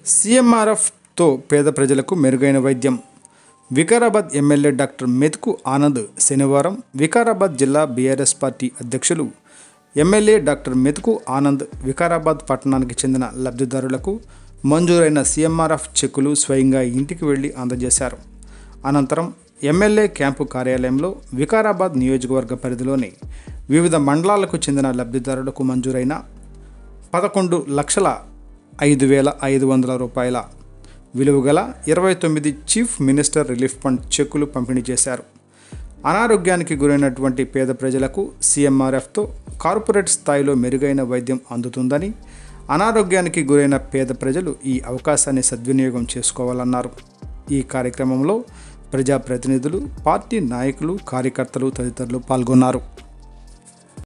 సీఎంఆర్ఎఫ్తో పేద ప్రజలకు మెరుగైన వైద్యం వికారాబాద్ ఎమ్మెల్యే డాక్టర్ మెతుకు ఆనంద్ శనివారం వికారాబాద్ జిల్లా బీఆర్ఎస్ పార్టీ అధ్యక్షులు ఎమ్మెల్యే డాక్టర్ మెతుకు ఆనంద్ వికారాబాద్ పట్టణానికి చెందిన లబ్ధిదారులకు మంజూరైన సీఎంఆర్ఎఫ్ చెక్కులు స్వయంగా ఇంటికి వెళ్లి అందజేశారు అనంతరం ఎమ్మెల్యే క్యాంపు కార్యాలయంలో వికారాబాద్ నియోజకవర్గ పరిధిలోని వివిధ మండలాలకు చెందిన లబ్ధిదారులకు మంజూరైన పదకొండు లక్షల ఐదు వేల ఐదు వందల రూపాయల విలువ గల ఇరవై తొమ్మిది చీఫ్ మినిస్టర్ రిలీఫ్ ఫండ్ చెక్కులు పంపిణీ చేశారు అనారోగ్యానికి గురైనటువంటి పేద ప్రజలకు సీఎంఆర్ఎఫ్తో కార్పొరేట్ స్థాయిలో మెరుగైన వైద్యం అందుతుందని అనారోగ్యానికి గురైన పేద ప్రజలు ఈ అవకాశాన్ని సద్వినియోగం చేసుకోవాలన్నారు ఈ కార్యక్రమంలో ప్రజాప్రతినిధులు పార్టీ నాయకులు కార్యకర్తలు తదితరులు పాల్గొన్నారు